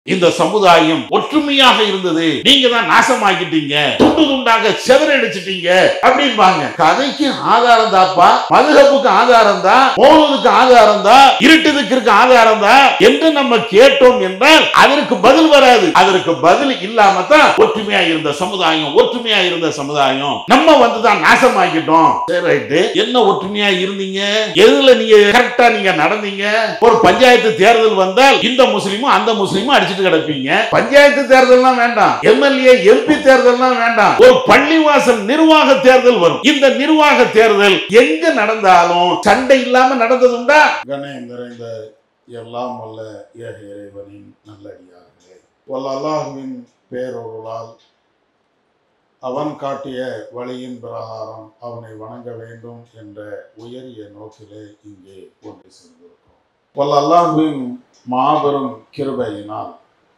இந்த சமுதாயம் ஒற்றுமையாக இருந்தது நீங்க தான் நாசமாக்கிட்டீங்க துண்டு துண்டாக செதறடிச்சிட்டீங்க அப்படிம்பாங்க கதைக்கு ஆதாரம் தாப்பா மதுகப்புக்கு ஆதாரம் தான் மோதுக்கு ஆதாரம் தான் இருட்டுதுக்கு இருக்க ஆதாரம் தான் என்று நம்ம கேட்டோம் என்றால் அதற்கு பதில் வராது அதற்கு பதில் இல்லாம தான் ஒற்றுமையா இருந்த சமுதாயம் ஒற்றுமையா இருந்த சமுதாயம் நம்ம வந்து தான் நாசமாக்கிட்டோம் சரி ரைட்டு என்ன ஒற்றுமையா இருந்தீங்க எதுல நீங்க கரெக்டா நீங்க நடந்தீங்க ஒரு பஞ்சாயத்து தேர்தல் வந்தால் இந்த முஸ்லீமும் அந்த முஸ்லீமும் அடிச்சுட்டு கிடப்பீங்க பஞ்சாயத்து தேர்தல்லாம் வேண்டாம் எம்எல்ஏ எம்பி தேர்தல்லாம் வேண்டாம் ஒரு பள்ளிவாசல் நிர்வாக தேர்தல் வரும் இந்த நிர்வாக தேர்தல் எங்க நடந்தாலும் சண்டை இல்லாம நடந்ததுண்டா கணேன் நிறைந்த எல்லாம் வல்ல ஏக இறைவனின் நல்லடியார்களே வல்ல அல்லாஹுவின் பேரொருளால் அவன் காட்டிய வழியின் பிரகாரம் அவனை வணங்க வேண்டும் என்ற உயரிய நோக்கிலே இங்கே ஒன்று சேர்ந்திருக்கிறோம் வல்ல அல்லாஹுவின் மாபெரும் கிருபையினால்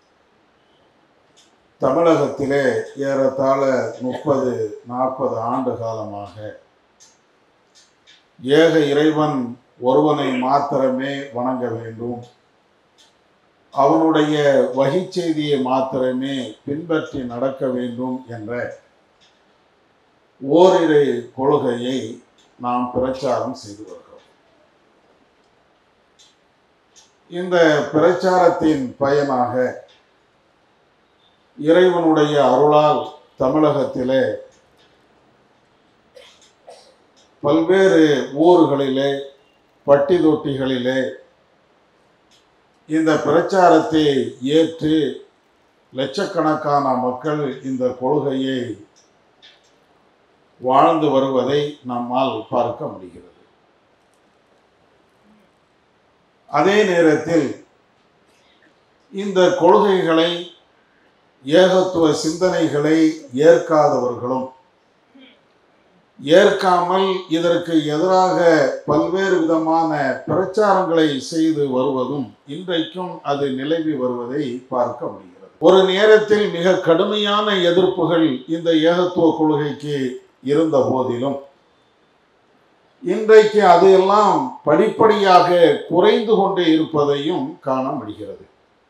தமிழகத்திலே ஏறத்தாழ முப்பது நாற்பது ஆண்டு காலமாக ஏக இறைவன் ஒருவனை மாத்திரமே வணங்க வேண்டும் அவனுடைய வகிச் செய்தியை மாத்திரமே பின்பற்றி நடக்க வேண்டும் என்ற ஓரிரு கொள்கையை நாம் பிரச்சாரம் செய்து வருகிறோம் இந்த பிரச்சாரத்தின் பயனாக இறைவனுடைய அருளால் தமிழகத்திலே பல்வேறு ஊர்களிலே பட்டி தொட்டிகளிலே இந்த பிரச்சாரத்தை ஏற்று லட்சக்கணக்கான மக்கள் இந்த கொள்கையை வாழ்ந்து வருவதை நம்மால் பார்க்க முடிகிறது அதே நேரத்தில் இந்த கொள்கைகளை ஏகத்துவ சிந்தனைகளை ஏற்காதவர்களும் ஏற்காமல் இதற்கு எதிராக பல்வேறு விதமான பிரச்சாரங்களை செய்து வருவதும் இன்றைக்கும் அது நிலவி வருவதை பார்க்க முடிகிறது ஒரு நேரத்தில் மிக கடுமையான எதிர்ப்புகள் இந்த ஏகத்துவ கொள்கைக்கு இருந்த போதிலும் இன்றைக்கு அது எல்லாம் படிப்படியாக குறைந்து கொண்டே இருப்பதையும் காண முடிகிறது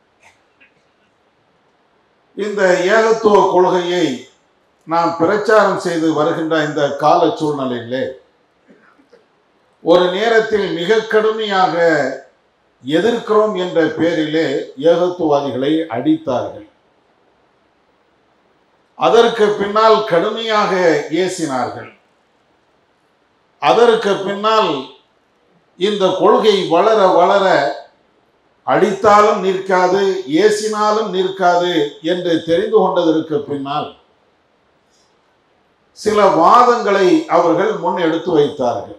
இந்த ஏகத்துவ கொள்கையை நாம் பிரச்சாரம் செய்து வருகின்ற இந்த கால சூழ்நிலையிலே ஒரு நேரத்தில் மிக கடுமையாக எதிர்க்கிறோம் என்ற பேரிலே ஏகத்துவாதிகளை அடித்தார்கள் அதற்கு பின்னால் கடுமையாக ஏசினார்கள் அதற்கு பின்னால் இந்த கொள்கை வளர வளர அடித்தாலும் நிற்காது ஏசினாலும் நிற்காது என்று தெரிந்து கொண்டதற்கு பின்னால் சில வாதங்களை அவர்கள் முன் எடுத்து வைத்தார்கள்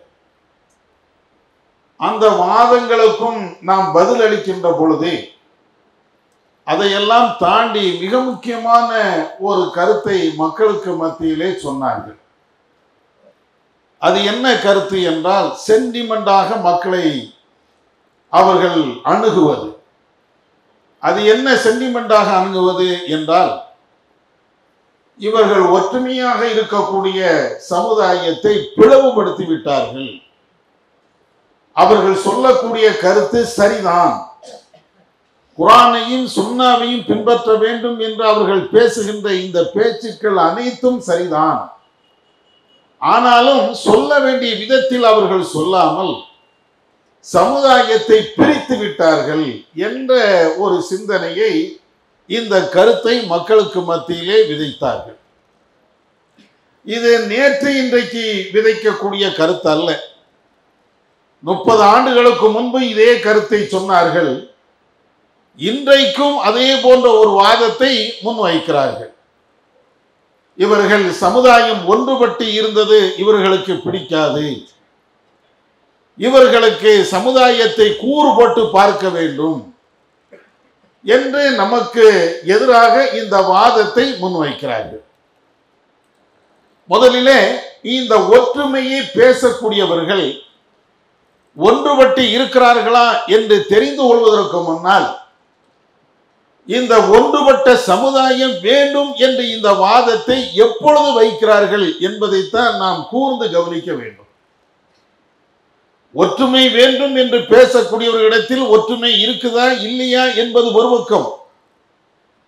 அந்த வாதங்களுக்கும் நாம் பதில் அளிக்கின்ற பொழுது அதையெல்லாம் தாண்டி மிக முக்கியமான ஒரு கருத்தை மக்களுக்கு மத்தியிலே சொன்னார்கள் அது என்ன கருத்து என்றால் சென்டிமெண்டாக மக்களை அவர்கள் அணுகுவது அது என்ன சென்டிமெண்டாக அணுகுவது என்றால் இவர்கள் ஒற்றுமையாக இருக்கக்கூடிய சமுதாயத்தை பிளவுபடுத்தி விட்டார்கள் அவர்கள் சொல்லக்கூடிய கருத்து சரிதான் குரானையும் சுண்ணாவையும் பின்பற்ற வேண்டும் என்று அவர்கள் பேசுகின்ற இந்த பேச்சுக்கள் அனைத்தும் சரிதான் ஆனாலும் சொல்ல வேண்டிய விதத்தில் அவர்கள் சொல்லாமல் சமுதாயத்தை பிரித்து விட்டார்கள் என்ற ஒரு சிந்தனையை இந்த கருத்தை மக்களுக்கு மத்தியிலே விதைத்தார்கள் இது நேற்று இன்றைக்கு விதைக்கக்கூடிய கருத்து அல்ல முப்பது ஆண்டுகளுக்கு முன்பு இதே கருத்தை சொன்னார்கள் இன்றைக்கும் அதே போன்ற ஒரு வாதத்தை முன்வைக்கிறார்கள் இவர்கள் சமுதாயம் ஒன்றுபட்டு இருந்தது இவர்களுக்கு பிடிக்காது இவர்களுக்கு சமுதாயத்தை கூறுபட்டு பார்க்க வேண்டும் என்று நமக்கு எதிராக இந்த வாதத்தை முன்வைக்கிறார்கள் முதலிலே இந்த ஒற்றுமையை பேசக்கூடியவர்கள் ஒன்றுபட்டு இருக்கிறார்களா என்று தெரிந்து கொள்வதற்கு முன்னால் இந்த ஒன்றுபட்ட சமுதாயம் வேண்டும் என்று இந்த வாதத்தை எப்பொழுது வைக்கிறார்கள் என்பதைத்தான் நாம் கூர்ந்து கவனிக்க வேண்டும் ஒற்றுமை வேண்டும் என்று பேசக்கூடியவர்களிடத்தில் ஒற்றுமை இருக்குதா இல்லையா என்பது ஒரு பக்கம்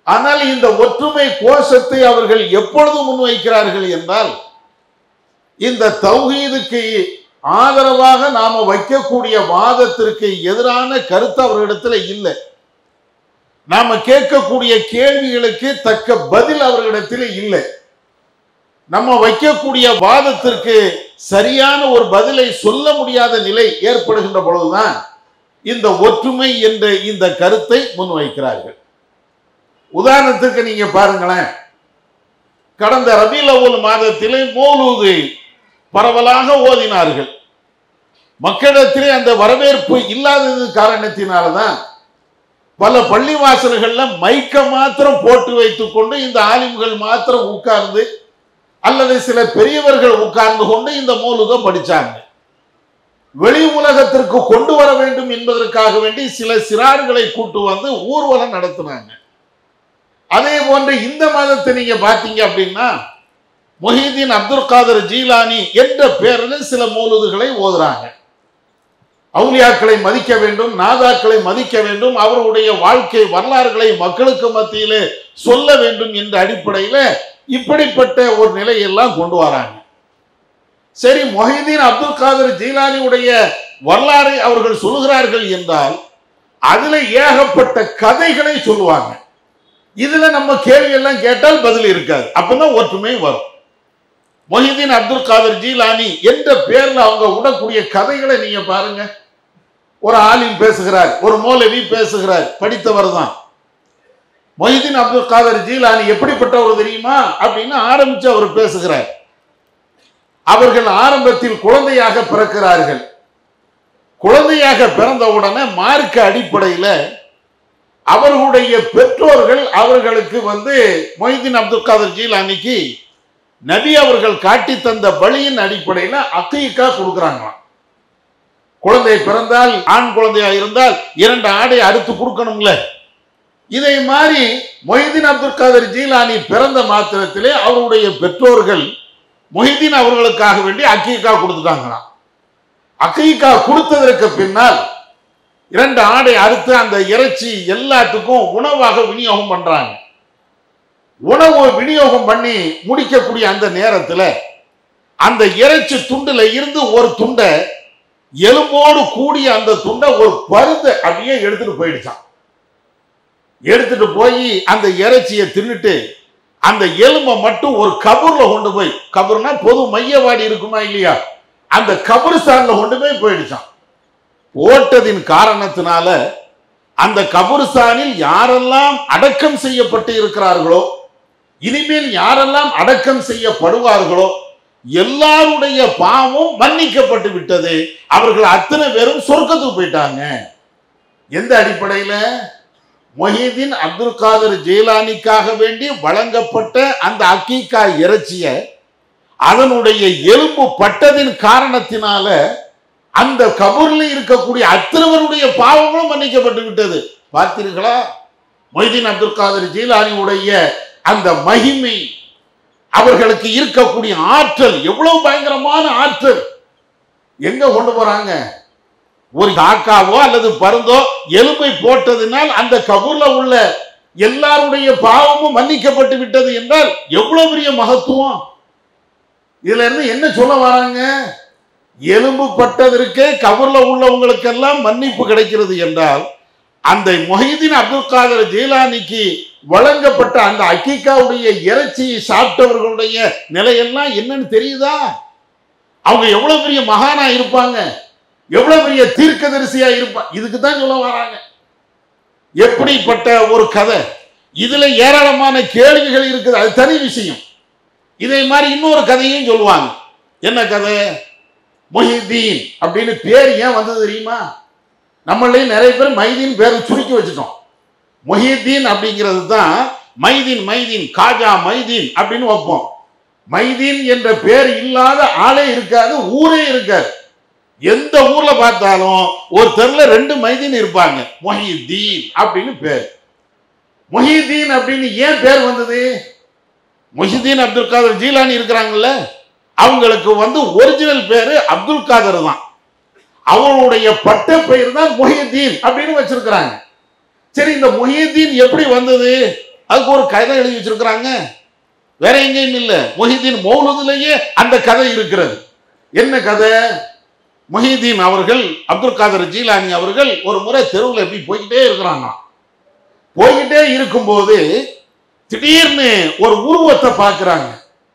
ஆனால் இந்த ஒற்றுமை கோஷத்தை அவர்கள் எப்பொழுது முன்வைக்கிறார்கள் என்றால் இந்த தௌஹீதுக்கு ஆதரவாக நாம வைக்கக்கூடிய வாதத்திற்கு எதிரான கருத்து அவர்களிடத்துல இல்லை நாம கேட்கக்கூடிய கேள்விகளுக்கு தக்க பதில் அவர்களிடத்தில் இல்லை நம்ம வைக்கக்கூடிய வாதத்திற்கு சரியான ஒரு பதிலை சொல்ல முடியாத நிலை ஏற்படுகின்ற பொழுதுதான் இந்த ஒற்றுமை என்ற இந்த கருத்தை முன்வைக்கிறார்கள் உதாரணத்துக்கு நீங்க பாருங்களேன் கடந்த ரபில் அவ்வல் மாதத்திலே மோலூது பரவலாக ஓதினார்கள் மக்களிடத்திலே அந்த வரவேற்பு இல்லாதது காரணத்தினால்தான் பல பள்ளிவாசல்கள்ல மைக்க மாத்திரம் போட்டு வைத்துக் கொண்டு இந்த ஆலிம்கள் மாத்திரம் உட்கார்ந்து அல்லது சில பெரியவர்கள் உட்கார்ந்து கொண்டு இந்த மூலுகம் படிச்சாங்க வெளி உலகத்திற்கு கொண்டு வர வேண்டும் என்பதற்காக வேண்டி சில சிறார்களை கூட்டு வந்து ஊர்வலம் நடத்தினாங்க அதே போன்று இந்த மாதத்தை நீங்க பார்த்தீங்க அப்படின்னா மொஹிதீன் அப்துல் காதர் ஜீலானி என்ற பேரில் சில மூலுதுகளை ஓதுறாங்க அவுலியாக்களை மதிக்க வேண்டும் நாதாக்களை மதிக்க வேண்டும் அவர்களுடைய வாழ்க்கை வரலாறுகளை மக்களுக்கு மத்தியிலே சொல்ல வேண்டும் என்ற அடிப்படையில் இப்படிப்பட்ட ஒரு நிலையெல்லாம் கொண்டு வராங்க சரி மொஹிதீன் அப்துல் காதர் ஜீலானியுடைய வரலாறை அவர்கள் சொல்லுகிறார்கள் என்றால் அதுல ஏகப்பட்ட கதைகளை சொல்லுவாங்க இதுல நம்ம கேள்வி எல்லாம் கேட்டால் பதில் இருக்காது அப்பதான் ஒற்றுமை வரும் மொஹிதீன் அப்துல் காதர் ஜீலானி என்ற பேர்ல அவங்க விடக்கூடிய கதைகளை நீங்க பாருங்க ஒரு ஆலிம் பேசுகிறார் ஒரு மௌலவி பேசுகிறார் படித்தவர் தான் மொஹிதீன் அப்துல் காதர் ஜீலானி எப்படிப்பட்டவர் தெரியுமா அப்படின்னு ஆரம்பிச்சு அவர் பேசுகிறார் அவர்கள் ஆரம்பத்தில் குழந்தையாக பிறக்கிறார்கள் குழந்தையாக பிறந்த உடனே மார்க்க அடிப்படையில் அவர்களுடைய பெற்றோர்கள் அவர்களுக்கு வந்து மொஹிதீன் அப்துல் காதர் ஜீலானிக்கு நபி அவர்கள் காட்டி தந்த வழியின் அடிப்படையில் அக்கீக்கா கொடுக்குறாங்களாம் குழந்தை பிறந்தால் ஆண் குழந்தையா இருந்தால் இரண்டு ஆடை அறுத்து கொடுக்கணும்ல இதை மாதிரி மொஹிதீன் அப்துல் காதர் ஜீலானி பிறந்த மாத்திரத்திலே அவருடைய பெற்றோர்கள் மொஹிதீன் அவர்களுக்காக வேண்டி அக்கீக்கா கொடுத்துட்டாங்களாம் அக்கீக்கா கொடுத்ததற்கு பின்னால் இரண்டு ஆடை அறுத்து அந்த இறைச்சி எல்லாத்துக்கும் உணவாக விநியோகம் பண்றாங்க உணவு விநியோகம் பண்ணி முடிக்கக்கூடிய அந்த நேரத்துல அந்த இறைச்சி துண்டுல இருந்து ஒரு துண்டை எலும்போடு கூடிய அந்த துண்டை ஒரு பருந்த அப்படியே எடுத்துட்டு போயிடுச்சான் எடுத்துட்டு போய் அந்த இறைச்சியை தின்னுட்டு அந்த எலும்பை மட்டும் ஒரு கபூர்ல கொண்டு போய் கபூர்னா பொது மையவாடி இருக்குமா இல்லையா அந்த கபருஸ்தான்ல கொண்டு போய் போயிடுச்சான் போட்டதின் காரணத்தினால அந்த கபருஸ்தானில் யாரெல்லாம் அடக்கம் செய்யப்பட்டு இருக்கிறார்களோ இனிமேல் யாரெல்லாம் அடக்கம் செய்யப்படுவார்களோ எல்லாருடைய பாவம் மன்னிக்கப்பட்டு விட்டது அவர்கள் அத்தனை பேரும் சொர்க்கத்துக்கு போயிட்டாங்க எந்த அடிப்படையில மொஹிதீன் அப்துல் காதர் ஜெயிலானிக்காக வேண்டி வழங்கப்பட்ட அந்த அக்கீக்கா இறைச்சிய அதனுடைய எலும்பு பட்டதின் காரணத்தினால அந்த கபூர்ல இருக்கக்கூடிய அத்தனைவருடைய பாவங்களும் மன்னிக்கப்பட்டு விட்டது பார்த்தீர்களா மொய்தீன் அப்துல் காதர் ஜீலானியுடைய அந்த மகிமை அவர்களுக்கு இருக்கக்கூடிய ஆற்றல் எவ்வளவு பயங்கரமான ஆற்றல் எங்க கொண்டு போறாங்க ஒரு காக்காவோ அல்லது பருந்தோ எலும்பை போட்டதினால் அந்த கபூர்ல உள்ள எல்லாருடைய பாவமும் மன்னிக்கப்பட்டு விட்டது என்றால் எவ்வளவு பெரிய மகத்துவம் இதுல இருந்து என்ன சொல்ல வராங்க எலும்பு பட்டதற்கே கபூர்ல உள்ளவங்களுக்கெல்லாம் மன்னிப்பு கிடைக்கிறது என்றால் அந்த மொஹிதீன் அப்துல் காதர் ஜீலானிக்கு வழங்கப்பட்ட அந்த அக்கீக்காவுடைய இறைச்சியை சாப்பிட்டவர்களுடைய நிலையெல்லாம் என்னன்னு தெரியுதா அவங்க எவ்வளவு பெரிய மகானா இருப்பாங்க எவ்வளவு பெரிய தீர்க்கதரிசியா இருப்பாங்க இதுக்கு தான் சொல்ல வராங்க எப்படிப்பட்ட ஒரு கதை இதுல ஏராளமான கேள்விகள் இருக்குது அது தனி விஷயம் இதே மாதிரி இன்னொரு கதையும் சொல்லுவாங்க என்ன கதை மொஹிதீன் அப்படின்னு பேர் ஏன் வந்தது தெரியுமா நம்மளையும் நிறைய பேர் மைதீன் பேரை சுருக்கி வச்சுட்டோம் மொஹிதீன் அப்படிங்கிறது தான் மைதீன் மைதீன் காஜா மைதீன் அப்படின்னு வைப்போம் மைதீன் என்ற பேர் இல்லாத ஆளே இருக்காது ஊரே இருக்காது எந்த ஊர்ல பார்த்தாலும் ஒரு தெருல ரெண்டு மைதீன் இருப்பாங்க மொஹிதீன் அப்படின்னு பேர் மொஹிதீன் அப்படின்னு ஏன் பேர் வந்தது மொஹிதீன் அப்துல் காதர் ஜீலானி இருக்கிறாங்கல்ல அவங்களுக்கு வந்து ஒரிஜினல் பேரு அப்துல் காதர் தான் அவருடைய பட்ட பெயர் தான் மொஹிதீன் அப்படின்னு வச்சிருக்கிறாங்க சரி இந்த மொஹிதீன் எப்படி வந்தது அதுக்கு ஒரு கதை எழுதி வச்சிருக்கிறாங்க வேற எங்கேயும் இல்லை மொஹிதீன் மௌலூதுலேயே அந்த கதை இருக்கிறது என்ன கதை மொஹிதீன் அவர்கள் அப்துல் காதர் ஜீலானி அவர்கள் ஒரு முறை தெருவில் எப்படி போய்கிட்டே இருக்கிறாங்க போய்கிட்டே இருக்கும்போது திடீர்னு ஒரு உருவத்தை பார்க்குறாங்க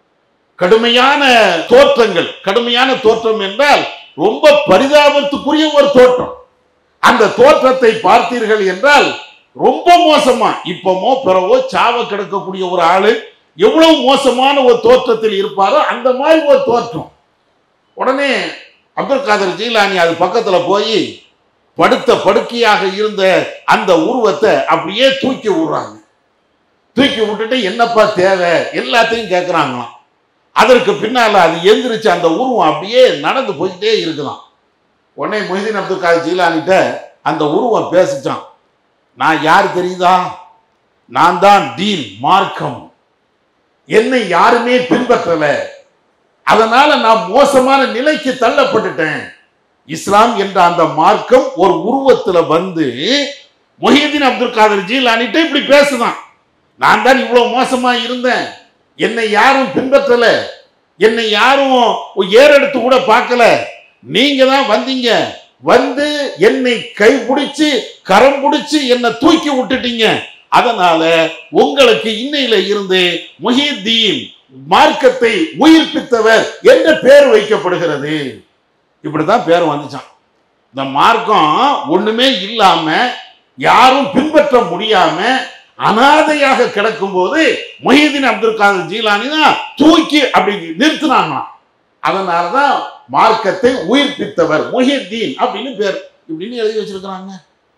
கடுமையான தோற்றங்கள் கடுமையான தோற்றம் என்றால் ரொம்ப பரிதாபத்துக்குரிய ஒரு தோற்றம் அந்த தோற்றத்தை பார்த்தீர்கள் என்றால் ரொம்ப மோசமா இப்பமோ பிறவோ சாவ கிடக்கக்கூடிய ஒரு ஆளு எவ்வளவு மோசமான ஒரு தோற்றத்தில் இருப்பாரோ அந்த மாதிரி ஒரு தோற்றம் உடனே அப்துல் காதர் ஜீலானி அது பக்கத்துல போய் படுத்த படுக்கையாக இருந்த அந்த உருவத்தை அப்படியே தூக்கி விடுறாங்க தூக்கி விட்டுட்டு என்னப்பா தேவை எல்லாத்தையும் கேட்குறாங்களாம் அதற்கு பின்னால அது எந்திரிச்சு அந்த உருவம் அப்படியே நடந்து போய்கிட்டே இருக்குதாம் உடனே மொஹிதீன் அப்துல் காதர் ஜீலானிட்ட அந்த உருவம் பேசிச்சான் நான் யார் தெரியுதா நான் தான் டீன் மார்க்கம் என்னை யாருமே பின்பற்றல அதனால நான் மோசமான நிலைக்கு தள்ளப்பட்டுட்டேன் இஸ்லாம் என்ற அந்த மார்க்கம் ஒரு உருவத்துல வந்து மொஹிதீன் அப்துல் காதர் ஜீலானிட்ட இப்படி பேசுதான் நான் தான் இவ்வளவு மோசமா இருந்தேன் என்னை யாரும் பின்பற்றல என்னை யாரும் ஏறெடுத்து கூட பார்க்கல நீங்க தான் வந்தீங்க வந்து என்னை கைப்பிடிச்சு கரம் பிடிச்சு என்னை தூக்கி விட்டுட்டீங்க அதனால உங்களுக்கு இன்னையில இருந்து முஹிதீன் மார்க்கத்தை உயிர்ப்பித்தவர் என்ற பேர் வைக்கப்படுகிறது இப்படிதான் பேர் வந்துச்சான் இந்த மார்க்கம் ஒண்ணுமே இல்லாம யாரும் பின்பற்ற முடியாம அனாதையாக கிடக்கும் போது மொஹிதீன் அப்துல் காதர் ஜீலானி தான் தூக்கி அப்படி நிறுத்தினாங்களாம் அதனாலதான் மார்க்கத்தை உயிர்ப்பித்தவர் முஹிதீன் அப்படின்னு பேர் இப்படின்னு எழுதி வச்சிருக்கிறாங்க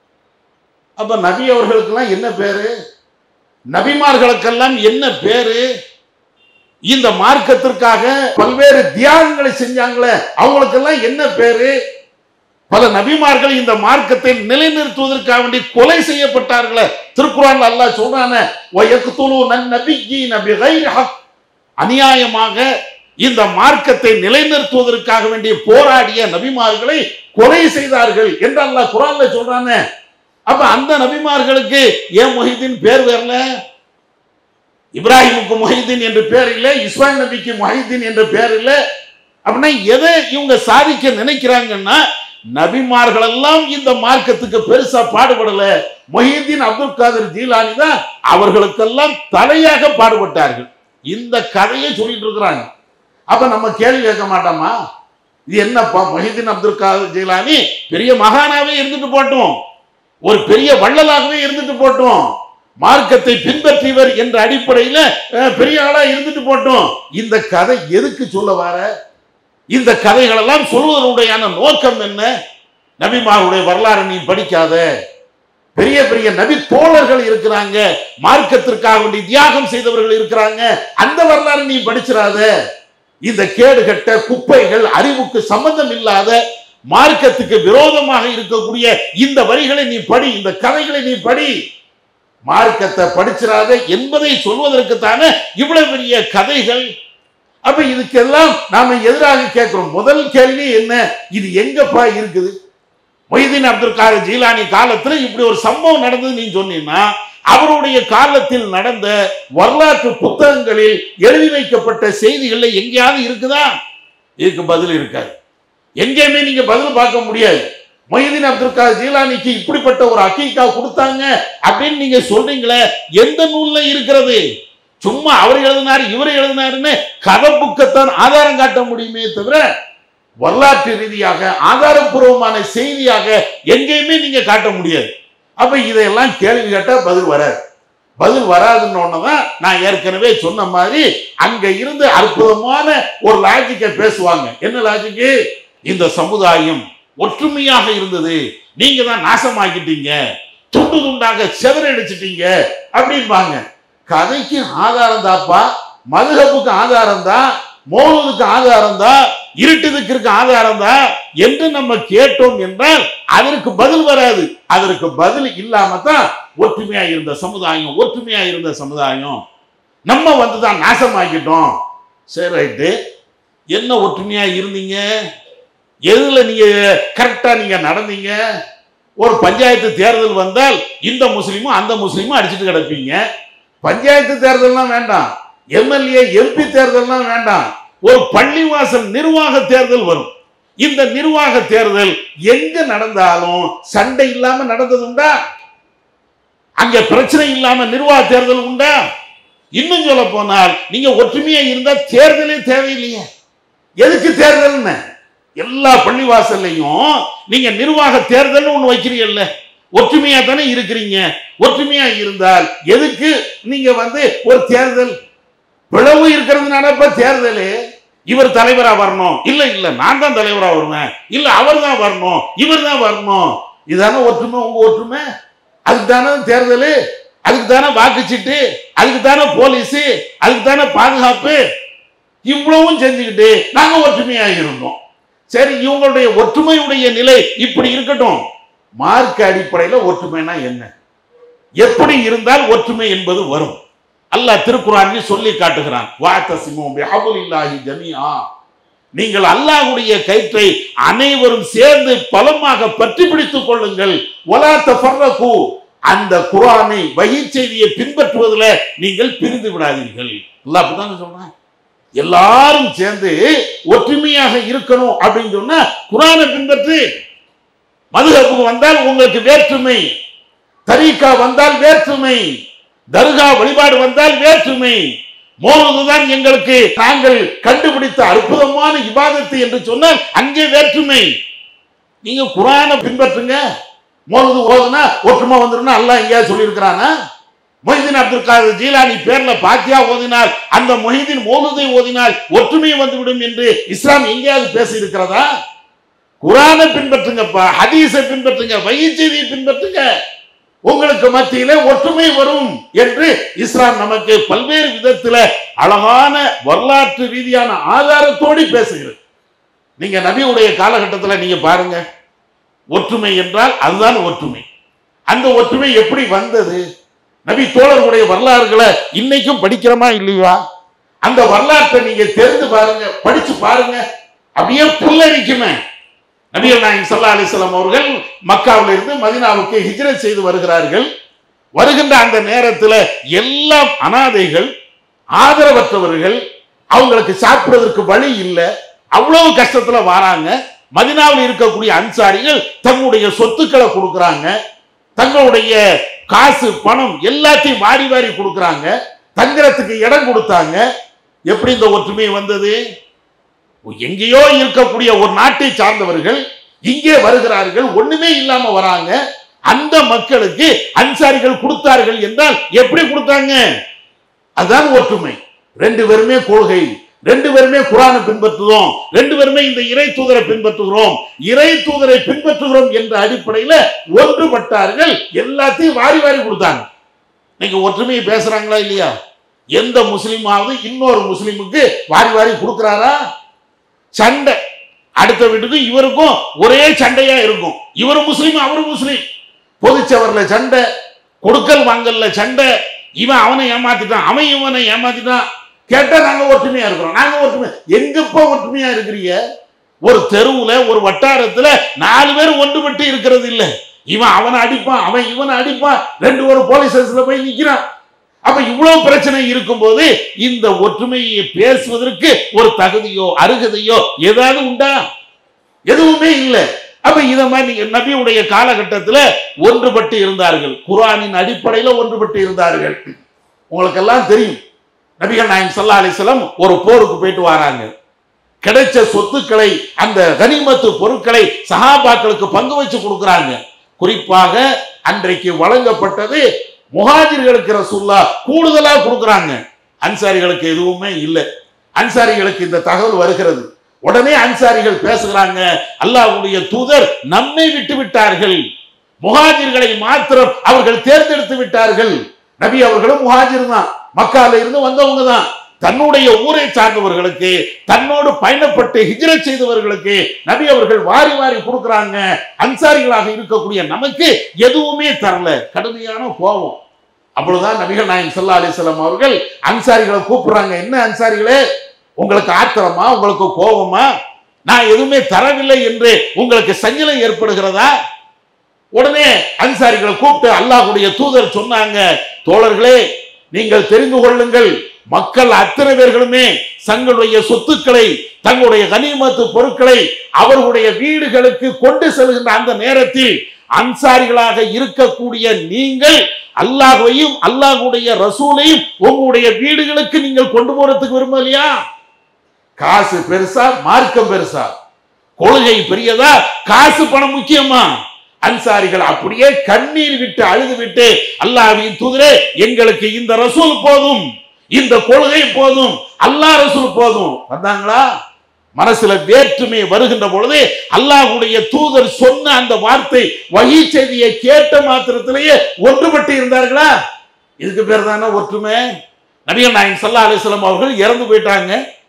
அப்ப நபி அவர்களுக்கெல்லாம் என்ன பேரு நபிமார்களுக்கெல்லாம் என்ன பேரு இந்த மார்க்கத்திற்காக பல்வேறு தியாகங்களை செஞ்சாங்களே அவங்களுக்கெல்லாம் என்ன பேரு பல நபிமார்கள் இந்த மார்க்கத்தை நிலைநிறுத்துவதற்காக வேண்டி கொலை செய்யப்பட்டார்களே திருக்குறான் அல்லாஹ் சொல்றானே வயக்துலு நன்னபியீன பிகைரி ஹக் அநியாயமாக இந்த மார்க்கத்தை நிலைநிறுத்துவதற்காக வேண்டி போராடிய நபிமார்களை கொலை செய்தார்கள் என்று அல்லாஹ் குரான்ல சொல்றானே அப்ப அந்த நபிமார்களுக்கு ஏன் மொஹிதீன் பேர் வரல இப்ராஹிமுக்கு மொஹிதீன் என்று பேர் இல்லை இஸ்மாயில் நபிக்கு மொஹிதீன் என்று பேர் இல்லை அப்படின்னா எதை இவங்க சாதிக்க நினைக்கிறாங்கன்னா நபிமார்கள் எல்லாம் இந்த மார்க்கத்துக்கு பெருசா பாடுபடல மொஹிதீன் அப்துல் காதர் ஜீலானி தான் அவர்களுக்கெல்லாம் தலையாக பாடுபட்டார்கள் இந்த கதையை சொல்லிட்டு இருக்கிறாங்க அப்ப நம்ம கேள்வி கேட்க மாட்டோமா இது என்னப்பா மொஹிதீன் அப்துல் காதர் ஜீலானி பெரிய மகானாவே இருந்துட்டு போட்டோம் ஒரு பெரிய வள்ளலாகவே இருந்துட்டு போட்டோம் மார்க்கத்தை பின்பற்றியவர் என்ற அடிப்படையில அஹ், பெரிய ஆளா இருந்துட்டு போட்டோம் இந்த கதை எதுக்கு சொல்ல வர இந்த கதைகள் எல்லாம் சொல்வதனுடையான நோக்கம் என்ன நபிமாருடைய வரலாறு நீ படிக்காத பெரிய பெரிய நபி தோழர்கள் இருக்கிறாங்க மார்க்கத்திற்காக வேண்டி தியாகம் செய்தவர்கள் இருக்கிறாங்க அந்த வரலாறு நீ படிச்சிடாத இந்த கேடுகட்ட குப்பைகள் அறிவுக்கு சம்பந்தம் இல்லாத மார்க்கத்துக்கு விரோதமாக இருக்கக்கூடிய இந்த வரிகளை நீ படி இந்த கதைகளை நீ படி மார்க்கத்தை படிச்சிடாத என்பதை சொல்வதற்குத்தானே இவ்வளவு பெரிய கதைகள் அப்ப இதுக்கெல்லாம் நாம எதிராக கேட்கிறோம் முதல் கேள்வி என்ன இது எங்கப்பா இருக்குது மொய்தீன் அப்துல் காதர் ஜீலானி காலத்துல இப்படி ஒரு சம்பவம் நடந்தது நீ சொன்னீங்கன்னா அவருடைய காலத்தில் நடந்த வரலாற்று புத்தகங்களில் எழுதி வைக்கப்பட்ட செய்திகள்ல எங்கேயாவது இருக்குதா இதுக்கு பதில் இருக்காது எங்கேயுமே நீங்க பதில் பார்க்க முடியாது மொய்தீன் அப்துல் காதர் ஜீலானிக்கு இப்படிப்பட்ட ஒரு அக்கீக்கா கொடுத்தாங்க அப்படின்னு நீங்க சொல்றீங்களே எந்த நூல்ல இருக்கிறது சும்மா அவர் எழுதினார் இவர் எழுதினாருன்னு கதை புக்கத்தான் ஆதாரம் காட்ட முடியுமே தவிர வரலாற்று ரீதியாக ஆதாரப்பூர்வமான செய்தியாக எங்கேயுமே நீங்க காட்ட முடியாது அப்ப இதையெல்லாம் கேள்வி கேட்டா பதில் வராது பதில் வராதுன்னு தான் நான் ஏற்கனவே சொன்ன மாதிரி அங்க இருந்து அற்புதமான ஒரு லாஜிக்கை பேசுவாங்க என்ன லாஜிக்கு இந்த சமுதாயம் ஒற்றுமையாக இருந்தது நீங்க தான் நாசமாக்கிட்டீங்க துண்டு துண்டாக செவரடிச்சிட்டீங்க அப்படிம்பாங்க கதைக்கு ஆதாரம் தாப்பா மதுகப்புக்கு ஆதாரம் தான் மோனதுக்கு ஆதாரம் தான் இருட்டுதுக்கு ஆதாரம் தான் என்று நம்ம கேட்டோம் என்றால் அதற்கு பதில் வராது அதற்கு பதில் இல்லாம தான் ஒற்றுமையா இருந்த சமுதாயம் ஒற்றுமையா இருந்த சமுதாயம் நம்ம வந்து தான் நாசமாக்கிட்டோம் சரி ரைட்டு என்ன ஒற்றுமையா இருந்தீங்க எதுல நீங்க கரெக்டா நீங்க நடந்தீங்க ஒரு பஞ்சாயத்து தேர்தல் வந்தால் இந்த முஸ்லீமும் அந்த முஸ்லீமும் அடிச்சுட்டு கிடப்பீங்க பஞ்சாயத்து தேர்தல்லாம் வேண்டாம் எம்எல்ஏ எம்பி தேர்தல்லாம் வேண்டாம் ஒரு பள்ளிவாசல் நிர்வாக தேர்தல் வரும் இந்த நிர்வாக தேர்தல் எங்க நடந்தாலும் சண்டை இல்லாம நடந்தது உண்டா அங்க பிரச்சனை இல்லாம நிர்வாக தேர்தல் உண்டா இன்னும் சொல்ல போனால் நீங்க ஒற்றுமையா இருந்தா தேர்தலே தேவையில்லையே எதுக்கு தேர்தல்னு எல்லா பள்ளிவாசல்லையும் நீங்க நிர்வாக தேர்தல் ஒண்ணு வைக்கிறீங்கல்ல ஒற்றுமையா தானே இருக்கிறீங்க ஒற்றுமையா இருந்தால் எதுக்கு நீங்க வந்து ஒரு தேர்தல் பிளவு இருக்கிறதுனால இப்ப தேர்தல் இவர் தலைவரா வரணும் இல்ல இல்ல நான் தான் தலைவரா வருவேன் இல்ல அவர் தான் வரணும் இவர் தான் வரணும் இதானே ஒற்றுமை உங்க ஒற்றுமை அதுக்கு தானே தேர்தல் அதுக்கு தானே வாக்குச்சீட்டு அதுக்கு தானே போலீஸ் அதுக்கு தானே பாதுகாப்பு இவ்வளவும் செஞ்சுக்கிட்டு நாங்க ஒற்றுமையா இருந்தோம் சரி இவங்களுடைய ஒற்றுமையுடைய நிலை இப்படி இருக்கட்டும் மார்க் அடிப்படையில ஒற்றுமைனா என்ன எப்படி இருந்தால் ஒற்றுமை என்பது வரும் அல்லாஹ் திருக்குறானில் சொல்லி காட்டுகிறான் வாத்தசிமோ பிஹபுலில்லாஹி ஜமீஆ நீங்கள் அல்லாஹ்வுடைய கயிற்றை அனைவரும் சேர்ந்து பலமாக பற்றி பிடித்துக் கொள்ளுங்கள் ஒலா தஃபர்ரகு அந்த குர்ஆனை வகை செய்தியை பின்பற்றுவதில் நீங்கள் பிரிந்து விடாதீர்கள் அல்லாஹ் அப்படிதான் சொல்றான் எல்லாரும் சேர்ந்து ஒற்றுமையாக இருக்கணும் அப்படின்னு சொன்னா குர்ஆனை பின்பற்று மதுஹபுக்கு வந்தால் உங்களுக்கு வேற்றுமை தரீக்கா வந்தால் வேற்றுமை தர்கா வழிபாடு வந்தால் வேற்றுமை மோதுதான் எங்களுக்கு நாங்கள் கண்டுபிடித்த அற்புதமான இபாதத்து என்று சொன்னால் அங்கே வேற்றுமை நீங்க குரானை பின்பற்றுங்க மோது ஓதுனா ஒற்றுமை வந்துருன்னா அல்லாஹ் எங்கேயாவது சொல்லியிருக்கிறானா மொஹிதீன் அப்துல் காதர் ஜீலானி பேர்ல பாத்தியா ஓதினால் அந்த மொஹிதீன் மோதுதை ஓதினால் ஒற்றுமை வந்துவிடும் என்று இஸ்லாம் எங்கேயாவது பேசி இருக்கிறதா குரானை பின்பற்றுங்கப்பா ஹதீஸை பின்பற்றுங்க வயிற்செய்தியை பின்பற்றுங்க உங்களுக்கு மத்தியில ஒற்றுமை வரும் என்று இஸ்லாம் நமக்கு பல்வேறு விதத்துல அழகான வரலாற்று ரீதியான ஆதாரத்தோடு பேசுகிறது நீங்க நபியுடைய காலகட்டத்தில் நீங்க பாருங்க ஒற்றுமை என்றால் அதுதான் ஒற்றுமை அந்த ஒற்றுமை எப்படி வந்தது நபி தோழர்களுடைய வரலாறுகளை இன்னைக்கும் படிக்கிறோமா இல்லையா அந்த வரலாற்றை நீங்க தெரிந்து பாருங்க படிச்சு பாருங்க அப்படியே புல்லரிக்குமே நபிகள் நாயகம் சல்லா அலிஸ்லாம் அவர்கள் மக்காவில் இருந்து மதினாவுக்கு ஹிஜ்ரத் செய்து வருகிறார்கள் வருகின்ற அந்த நேரத்தில் எல்லாம் அனாதைகள் ஆதரவற்றவர்கள் அவங்களுக்கு சாப்பிடுவதற்கு வழி இல்லை அவ்வளவு கஷ்டத்துல வராங்க மதினாவில் இருக்கக்கூடிய அன்சாரிகள் தங்களுடைய சொத்துக்களை கொடுக்குறாங்க தங்களுடைய காசு பணம் எல்லாத்தையும் வாரி வாரி கொடுக்குறாங்க தங்குறதுக்கு இடம் கொடுத்தாங்க எப்படி இந்த ஒற்றுமை வந்தது எங்கேயோ இருக்கக்கூடிய ஒரு நாட்டை சார்ந்தவர்கள் இங்கே வருகிறார்கள் ஒண்ணுமே இல்லாம வராங்க அந்த மக்களுக்கு அன்சாரிகள் கொடுத்தார்கள் என்றால் எப்படி கொடுத்தாங்க அதுதான் ஒற்றுமை ரெண்டு பேருமே கொள்கை ரெண்டு பேருமே குரானை பின்பற்றுகிறோம் ரெண்டு பேருமே இந்த இறை தூதரை பின்பற்றுகிறோம் இறை தூதரை பின்பற்றுகிறோம் என்ற அடிப்படையில ஒன்றுபட்டார்கள் எல்லாத்தையும் வாரி வாரி கொடுத்தாங்க நீங்க ஒற்றுமையை பேசுறாங்களா இல்லையா எந்த முஸ்லீமாவது இன்னொரு முஸ்லீமுக்கு வாரி வாரி கொடுக்கிறாரா சண்டை அடுத்த வீட்டுக்கும் இவருக்கும் ஒரே சண்டையா இருக்கும் இவர் முஸ்லீம் அவர் முஸ்லீம் பொதுச்சவர்ல சண்டை கொடுக்கல் வாங்கல்ல சண்டை இவன் அவனை ஏமாத்திட்டான் அவன் இவனை ஏமாத்திட்டான் கேட்டா நாங்க ஒற்றுமையா இருக்கிறோம் நாங்க ஒற்றுமை எங்கப்பா ஒற்றுமையா இருக்கிறீங்க ஒரு தெருவுல ஒரு வட்டாரத்துல நாலு பேர் ஒன்றுபட்டு இருக்கிறது இல்ல இவன் அவனை அடிப்பான் அவன் இவனை அடிப்பான் ரெண்டு ஒரு போலீஸ் ஸ்டேஷன்ல போய் நிக்கிறான் அப்ப இவ்வளவு பிரச்சனை இருக்கும்போது இந்த ஒற்றுமையை பேசுவதற்கு ஒரு தகுதியோ அருகதையோ ஏதாவது உண்டா எதுவுமே இல்லை அப்ப இத மாதிரி நீங்க நபியுடைய காலகட்டத்துல ஒன்றுபட்டு இருந்தார்கள் குர்ஆனின் அடிப்படையில ஒன்றுபட்டு இருந்தார்கள் உங்களுக்கு எல்லாம் தெரியும் நபிகள் நாயம் சல்லா அலிஸ்லாம் ஒரு போருக்கு போயிட்டு வராங்க கிடைச்ச சொத்துக்களை அந்த கனிமத்து பொருட்களை சஹாபாக்களுக்கு பங்கு வச்சு கொடுக்குறாங்க குறிப்பாக அன்றைக்கு வழங்கப்பட்டது முஹாஜிர்களுக்கு ரசூல்லா கூடுதலா கொடுக்குறாங்க அன்சாரிகளுக்கு எதுவுமே இல்லை அன்சாரிகளுக்கு இந்த தகவல் வருகிறது உடனே அன்சாரிகள் பேசுகிறாங்க அல்லாஹ்வுடைய தூதர் நம்மை விட்டு விட்டார்கள் முஹாஜிர்களை மாத்திரம் அவர்கள் தேர்ந்தெடுத்து விட்டார்கள் நபி அவர்களும் முஹாஜிர் தான் மக்கால இருந்து வந்தவங்க தான் தன்னுடைய ஊரை சார்ந்தவர்களுக்கு தன்னோடு பயணப்பட்டு ஹிஜ்ரத் செய்தவர்களுக்கு நபி அவர்கள் வாரி வாரி கொடுக்குறாங்க அன்சாரிகளாக இருக்கக்கூடிய நமக்கு எதுவுமே தரல கடுமையான கோபம் அப்பொழுதுதான் நபிகள் நாயகம் ஸல்லல்லாஹு அலைஹி வஸல்லம் அவர்கள் அன்சாரிகளை கூப்பிடுறாங்க என்ன அன்சாரிகளே உங்களுக்கு ஆத்திரமா உங்களுக்கு கோபமா நான் எதுவுமே தரவில்லை என்று உங்களுக்கு சஞ்சலம் ஏற்படுகிறதா உடனே அன்சாரிகளை கூப்பிட்டு அல்லாஹ்வுடைய தூதர் சொன்னாங்க தோழர்களே நீங்கள் தெரிந்து கொள்ளுங்கள் மக்கள் அத்தனை பேர்களுமே தங்களுடைய சொத்துக்களை தங்களுடைய கனிமத்து பொருட்களை அவர்களுடைய வீடுகளுக்கு கொண்டு செல்கின்ற அந்த நேரத்தில் அன்சாரிகளாக இருக்கக்கூடிய நீங்கள் அல்லாஹையும் அல்லாஹுடைய ரசூலையும் உங்களுடைய வீடுகளுக்கு நீங்கள் கொண்டு போறதுக்கு விரும்பலையா காசு பெருசா மார்க்கம் பெருசா கொள்கை பெரியதா காசு பணம் முக்கியமா அன்சாரிகள் அப்படியே கண்ணீர் விட்டு அழுது விட்டு அல்லாஹ்வின் தூதரே எங்களுக்கு இந்த ரசூல் போதும் இந்த கொள்கை போதும் அல்லாஹ் ரசூல் போதும் வந்தாங்களா மனசுல வேற்றுமை வருகின்ற பொழுது அல்லாஹ்வுடைய தூதர் சொன்ன அந்த வார்த்தை வகி செய்தியை கேட்ட மாத்திரத்திலேயே ஒன்றுபட்டு இருந்தார்களா இதுக்கு பேர் தானே ஒற்றுமை நபிகள் நாயகம் ஸல்லல்லாஹு அலைஹி வஸல்லம் அவர்கள் இறந்து போயிட்டாங்க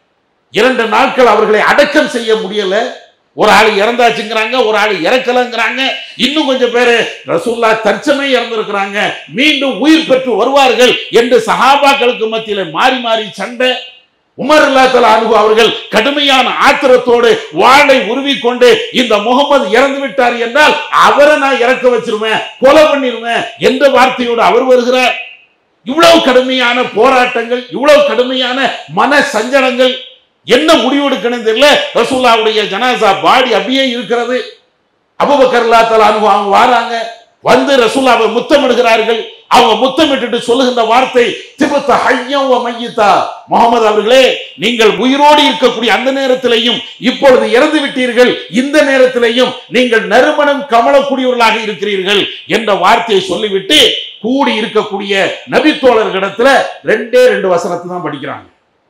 இரண்டு நாட்கள் அவர்களை அடக்கம் செய்ய முடியல ஒரு ஆள் இறந்தாச்சுங்கிறாங்க ஒரு ஆள் இறக்கலங்கிறாங்க இன்னும் கொஞ்சம் பேரு ரசூல்லா தற்சமே இறந்திருக்கிறாங்க மீண்டும் உயிர் பெற்று வருவார்கள் என்று சஹாபாக்களுக்கு மத்தியில மாறி மாறி சண்டை உமர் அல்லாத்தல அனுகு அவர்கள் கடுமையான ஆத்திரத்தோடு வாளை உருவிக்கொண்டு இந்த முகமது இறந்து விட்டார் என்றால் அவரை நான் இறக்க வச்சிருவேன் கொலை பண்ணிருவேன் என்ற வார்த்தையோடு அவர் வருகிறார் இவ்வளவு கடுமையான போராட்டங்கள் இவ்வளவு கடுமையான மன சஞ்சலங்கள் என்ன முடிவெடுக்கணும் தெரியல ரசூல்லாவுடைய ஜனாசா பாடி அப்படியே இருக்கிறது அபுபக்கர் அல்லாத்தல அனுகு அவங்க வாராங்க வந்து ரசூல்லாவை முத்தமிடுகிறார்கள் அவங்க முத்தமிட்டுட்டு சொல்லுகின்ற வார்த்தை திபத்த ஹையம் வ மையித்தா முகமது அவர்களே நீங்கள் உயிரோடு இருக்கக்கூடிய அந்த நேரத்திலேயும் இப்பொழுது இறந்து விட்டீர்கள் இந்த நேரத்திலேயும் நீங்கள் நறுமணம் கமலக்கூடியவர்களாக இருக்கிறீர்கள் என்ற வார்த்தையை சொல்லிவிட்டு கூடி இருக்கக்கூடிய நபித்தோழர்களிடத்துல ரெண்டே ரெண்டு வசனத்தை தான் படிக்கிறாங்க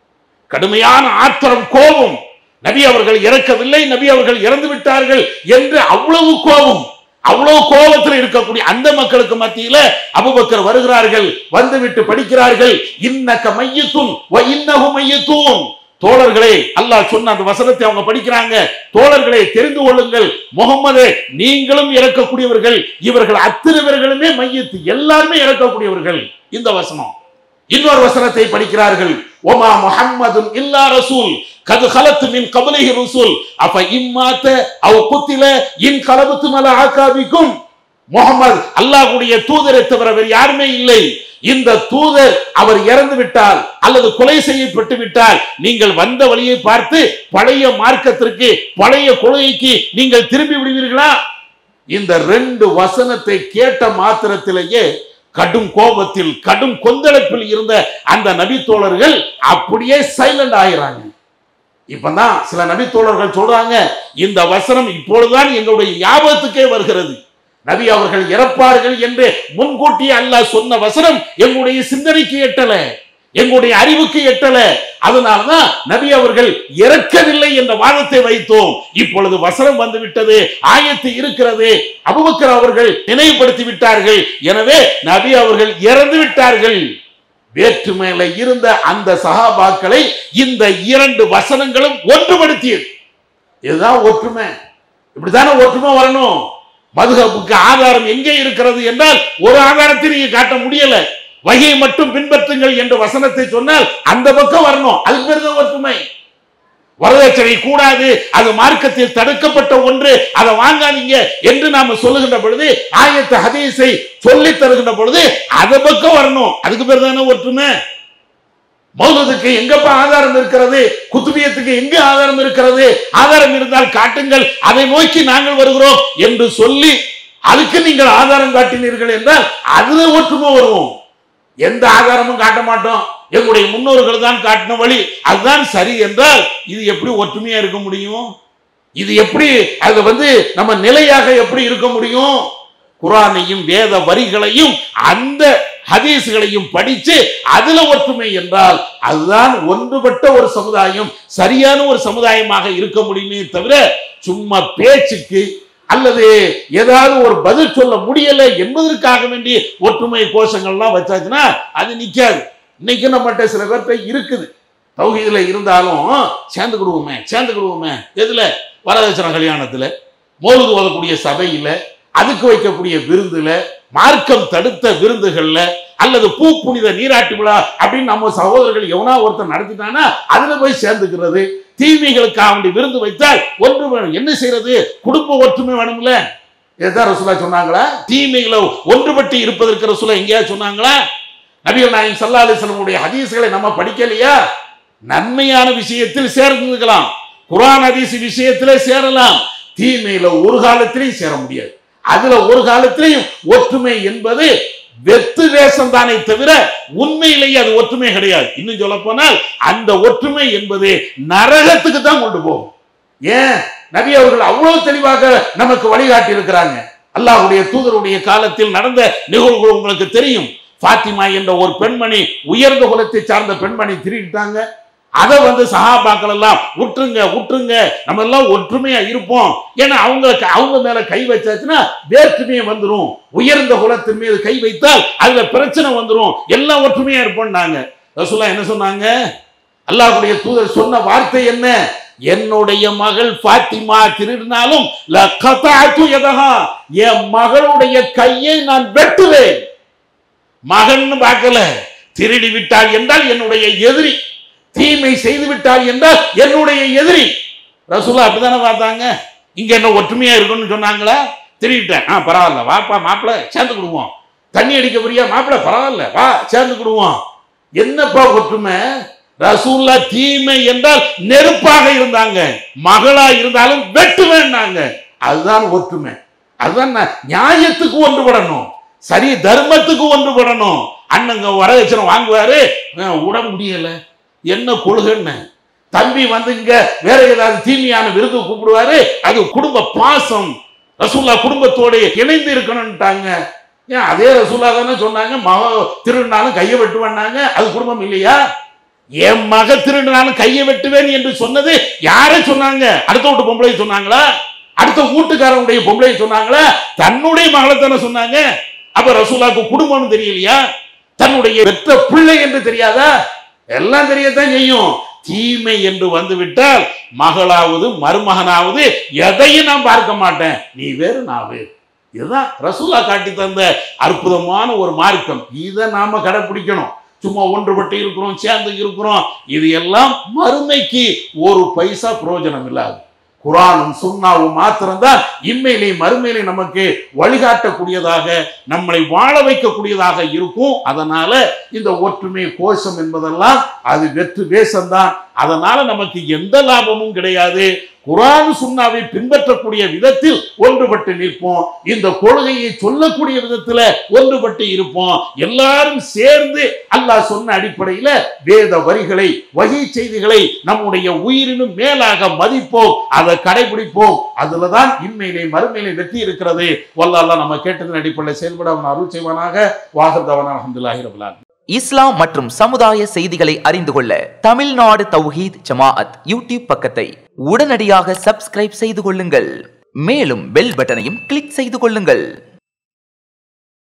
கடுமையான ஆத்திரம் கோபம் நபி அவர்கள் இறக்கவில்லை நபி அவர்கள் இறந்து விட்டார்கள் என்று அவ்வளவு கோபம் அவ்வளவு கோபத்தில் இருக்கக்கூடிய அந்த மக்களுக்கு மத்தியில அபுபக்கர் வருகிறார்கள் வந்துவிட்டு படிக்கிறார்கள் இன்னக்க மையத்தும் இன்னகு மையத்தும் தோழர்களே அல்லாஹ் சொன்ன அந்த வசனத்தை அவங்க படிக்கிறாங்க தோழர்களே தெரிந்து கொள்ளுங்கள் முகமது நீங்களும் இறக்கக்கூடியவர்கள் இவர்கள் அத்தனை பேர்களுமே மையத்து எல்லாருமே இறக்கக்கூடியவர்கள் இந்த வசனம் இன்னொரு வசனத்தை படிக்கிறார்கள் ஒமா முஹம்மதுன் இல்லா ரசூல் கது கலத்து மின் கபலிஹி ரசூல் அப்ப இம்மாத்த அவ் குத்தில இன் கலபத்து மல ஆக்காபிக்கும் முகமது அல்லாஹ்வுடைய தூதரை தவிர வேறு யாருமே இல்லை இந்த தூதர் அவர் இறந்து விட்டால் அல்லது கொலை செய்யப்பட்டு விட்டால் நீங்கள் வந்த வழியை பார்த்து பழைய மார்க்கத்திற்கு பழைய கொள்கைக்கு நீங்கள் திரும்பி விடுவீர்களா இந்த ரெண்டு வசனத்தை கேட்ட மாத்திரத்திலேயே கடும் கோபத்தில் கடும் கொந்தளிப்பில் இருந்த அந்த நபி தோழர்கள் அப்படியே சைலண்ட் ஆகிறாங்க இப்பதான் சில நபி தோழர்கள் சொல்றாங்க இந்த வசனம் இப்பொழுதுதான் எங்களுடைய ஞாபகத்துக்கே வருகிறது நபி அவர்கள் இறப்பார்கள் என்று முன்கூட்டியே அல்லாஹ் சொன்ன வசனம் எங்களுடைய சிந்தனைக்கு எட்டல எங்களுடைய அறிவுக்கு எட்டல அதனாலதான் நபி அவர்கள் இறக்கவில்லை என்ற வாதத்தை வைத்தோம் இப்பொழுது வசனம் வந்து விட்டது ஆயத்து இருக்கிறது அபுபக்கர் அவர்கள் நினைவுபடுத்தி விட்டார்கள் எனவே நபி அவர்கள் இறந்து விட்டார்கள் வேற்றுமையில இருந்த அந்த சகாபாக்களை இந்த இரண்டு வசனங்களும் ஒன்றுபடுத்தியது இதுதான் ஒற்றுமை இப்படித்தானே ஒற்றுமை வரணும் மதுகப்புக்கு ஆதாரம் எங்கே இருக்கிறது என்றால் ஒரு ஆதாரத்தை நீங்க காட்ட முடியல வகையை மட்டும் பின்பற்றுங்கள் என்ற வசனத்தை சொன்னால் அந்த பக்கம் வரணும் அதுக்கு பேர் தான் ஒற்றுமை வரதட்சணை கூடாது அது மார்க்கத்தில் தடுக்கப்பட்ட ஒன்று அதை வாங்காதீங்க என்று நாம சொல்லுகின்ற பொழுது ஆயத்த ஹதீஸை சொல்லி தருகின்ற பொழுது அதை பக்கம் வரணும் அதுக்கு பேர் தானே ஒற்றுமை மௌலத்துக்கு எங்கப்பா ஆதாரம் இருக்கிறது குத்துபியத்துக்கு எங்க ஆதாரம் இருக்கிறது ஆதாரம் இருந்தால் காட்டுங்கள் அதை நோக்கி நாங்கள் வருகிறோம் என்று சொல்லி அதுக்கு நீங்கள் ஆதாரம் காட்டினீர்கள் என்றால் அதுல ஒற்றுமை வருவோம் எந்த ஆதாரமும் காட்ட மாட்டோம் எங்களுடைய முன்னோர்கள் தான் காட்டின வழி அதுதான் சரி என்றால் இது எப்படி ஒற்றுமையா இருக்க முடியும் இது எப்படி அது வந்து நம்ம நிலையாக எப்படி இருக்க முடியும் குரானையும் வேத வரிகளையும் அந்த ஹதீஸ்களையும் படிச்சு அதுல ஒற்றுமை என்றால் அதுதான் ஒன்றுபட்ட ஒரு சமுதாயம் சரியான ஒரு சமுதாயமாக இருக்க முடியுமே தவிர சும்மா பேச்சுக்கு அல்லது ஏதாவது ஒரு பதில் சொல்ல முடியல என்பதற்காக வேண்டிய ஒற்றுமை கோஷங்கள்லாம் வச்சாச்சுன்னா அது நிக்காது இன்னைக்கு நம்மகிட்ட சில பேர்கிட்ட இருக்குது தௌஹீதுல இருந்தாலும் சேர்ந்துக்கிடுவோமே சேர்ந்துக்கிடுவோமே எதுல வரதட்சணை கல்யாணத்துல மோலுது ஓதக்கூடிய சபையில அதுக்கு வைக்கக்கூடிய விருந்துல மார்க்கம் தடுத்த விருந்துகள்ல அல்லது பூ புனித நீராட்டு விழா அப்படின்னு நம்ம சகோதரர்கள் எவனா ஒருத்தர் நடத்திட்டானா அதுல போய் சேர்ந்துக்கிறது தீமைகளுக்காக வேண்டி விருந்து வைத்தால் ஒன்று வேணும் என்ன செய்யறது குடும்ப ஒற்றுமை வேணும்ல இதுதான் ரசூலா சொன்னாங்களா தீமைகளை ஒன்றுபட்டு இருப்பதற்கு ரசூலா எங்கேயாவது சொன்னாங்களா நபிகள் நாயகம் ஸல்லல்லாஹு அலைஹி வஸல்லமுடைய ஹதீஸ்களை நம்ம படிக்கலையா நன்மையான விஷயத்தில் சேர்ந்துக்கலாம் குர்ஆன் ஹதீஸ் விஷயத்திலே சேரலாம் தீமையில ஒரு காலத்திலையும் சேர முடியாது அதுல ஒரு காலத்திலையும் ஒற்றுமை என்பது வெத்து வேஷம் தானே தவிர உண்மையிலேயே அது ஒற்றுமை கிடையாது இன்னும் சொல்ல போனால் அந்த ஒற்றுமை என்பது நரகத்துக்கு தான் கொண்டு போகும் ஏன் நபி அவர்கள் அவ்வளவு தெளிவாக நமக்கு வழிகாட்டி இருக்கிறாங்க அல்லாஹ்வுடைய தூதருடைய காலத்தில் நடந்த நிகழ்வுகள் உங்களுக்கு தெரியும் ஃபாத்திமா என்ற ஒரு பெண்மணி உயர்ந்த குலத்தை சார்ந்த பெண்மணி திருடிட்டாங்க அதை வந்து சஹாபாக்கள் எல்லாம் விட்டுருங்க விட்டுருங்க நம்ம எல்லாம் ஒற்றுமையா இருப்போம் ஏன்னா அவங்க அவங்க மேல கை வச்சாச்சுன்னா வேற்றுமையை வந்துரும் உயர்ந்த குலத்தின் மீது கை வைத்தால் அதுல பிரச்சனை வந்துரும் எல்லாம் ஒற்றுமையா இருப்போம்னாங்க ரசூலா என்ன சொன்னாங்க அல்லாஹ்வுடைய தூதர் சொன்ன வார்த்தை என்ன என்னுடைய மகள் ஃபாத்திமா திருடினாலும் லக்கதாத்து யதஹா என் மகளுடைய கையை நான் வெட்டுவேன் மகன் பார்க்கல திருடி விட்டாள் என்றால் என்னுடைய எதிரி தீமை செய்து விட்டாள் என்றால் என்னுடைய எதிரி ரசூலா அப்படிதானே பார்த்தாங்க இங்க என்ன ஒற்றுமையா இருக்கணும்னு சொன்னாங்களா திருடிட்டேன் ஆ பரவாயில்ல வாப்பா மாப்பிள்ள சேர்ந்துக்கிடுவோம் தண்ணி அடிக்க புரியா மாப்பிள்ள பரவாயில்ல வா சேர்ந்துக்கிடுவோம் என்னப்பா ஒற்றுமை ரசூல்லா தீமை என்றால் நெருப்பாக இருந்தாங்க மகளா இருந்தாலும் வெட்டு வேண்டாங்க அதுதான் ஒற்றுமை அதுதான் நான் நியாயத்துக்கு ஒன்றுபடணும் சரி தர்மத்துக்கு ஒன்றுபடணும் அண்ணங்க வரதட்சணை வாங்குவாரு அஹ், விட முடியல என்ன கொள்கைன்னு தம்பி வந்து இங்க வேற ஏதாவது தீமையான விருது கூப்பிடுவாரு அது குடும்ப பாசம் ரசூல்லா குடும்பத்தோட இணைந்து இருக்கணும்ட்டாங்க ஏன் அதே ரசூல்லா தானே சொன்னாங்க மக திருடினாலும் கையை வெட்டுவேன்னாங்க அது குடும்பம் இல்லையா என் மக திருடினாலும் கையை வெட்டுவேன் என்று சொன்னது யாரை சொன்னாங்க அடுத்த வீட்டு பொம்பளை சொன்னாங்களா அடுத்த வீட்டுக்காரனுடைய பொம்பளை சொன்னாங்களா தன்னுடைய மகளை தானே சொன்னாங்க அப்ப ரசூலாக்கு குடும்பம்னு தெரியலையா தன்னுடைய பெற்ற பிள்ளை என்று தெரியாதா எல்லாம் தெரியத்தான் செய்யும் தீமை என்று வந்து விட்டால் மகளாவது மருமகனாவது எதையும் நான் பார்க்க மாட்டேன் நீ வேறு நான் வேறு இதுதான் ரசூலா காட்டி தந்த அற்புதமான ஒரு மார்க்கம் இதை நாம கடைப்பிடிக்கணும் சும்மா ஒன்றுபட்டு இருக்கிறோம் சேர்ந்து இருக்கிறோம் இது எல்லாம் மறுமைக்கு ஒரு பைசா பிரயோஜனம் இல்லாது குரானும் சுண்ணாவும் மாத்திரம்தான் இம்மையிலே மறுமையிலே நமக்கு வழிகாட்டக்கூடியதாக நம்மளை வாழ வைக்கக்கூடியதாக இருக்கும் அதனால இந்த ஒற்றுமை கோஷம் என்பதெல்லாம் அது வெற்று வேஷம்தான் அதனால நமக்கு எந்த லாபமும் கிடையாது குரான் சுண்ணாவை பின்பற்றக்கூடிய விதத்தில் ஒன்றுபட்டு நிற்போம் இந்த கொள்கையை சொல்லக்கூடிய விதத்துல ஒன்றுபட்டு இருப்போம் எல்லாரும் சேர்ந்து அல்லாஹ் சொன்ன அடிப்படையில வேத வரிகளை வகை செய்திகளை நம்முடைய உயிரினும் மேலாக மதிப்போம் அதை கடைபிடிப்போம் அதுலதான் இன்மையிலே மறுமையிலே வெற்றி இருக்கிறது வல்லால நம்ம கேட்டதன் அடிப்படையில் செயல்பட அவன் அருள் செய்வானாக வாகர்தவன் அலமதுல்லாஹி ரபுல்லான் இஸ்லாம் மற்றும் சமுதாய செய்திகளை அறிந்து கொள்ள தமிழ்நாடு தௌஹீத் ஜமாஅத் யூடியூப் பக்கத்தை உடனடியாக சப்ஸ்கிரைப் செய்து கொள்ளுங்கள் மேலும் பெல் பட்டனையும் கிளிக் செய்து கொள்ளுங்கள்